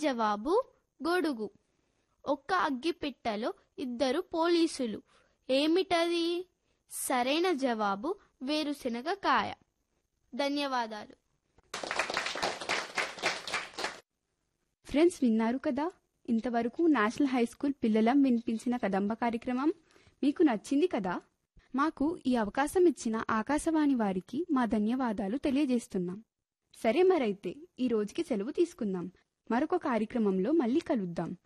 జవాబు గొడుగు ఒక్క అగ్గిపెట్టెలో ఇద్దరు పోలీసులు ఏమిటది సరైన జవాబు వేరుశనగ కాయ ధన్యవాదాలు ఫ్రెండ్స్ విన్నారు కదా ఇంతవరకు నేషనల్ హై స్కూల్ పిల్లలం వినిపించిన కదంబ కార్యక్రమం మీకు నచ్చింది కదా మాకు ఈ అవకాశం ఇచ్చిన ఆకాశవాణి వారికి మా ధన్యవాదాలు తెలియజేస్తున్నాం సరే మరైతే ఈ రోజుకి సెలవు తీసుకుందాం మరొక కార్యక్రమంలో మళ్ళీ కలుద్దాం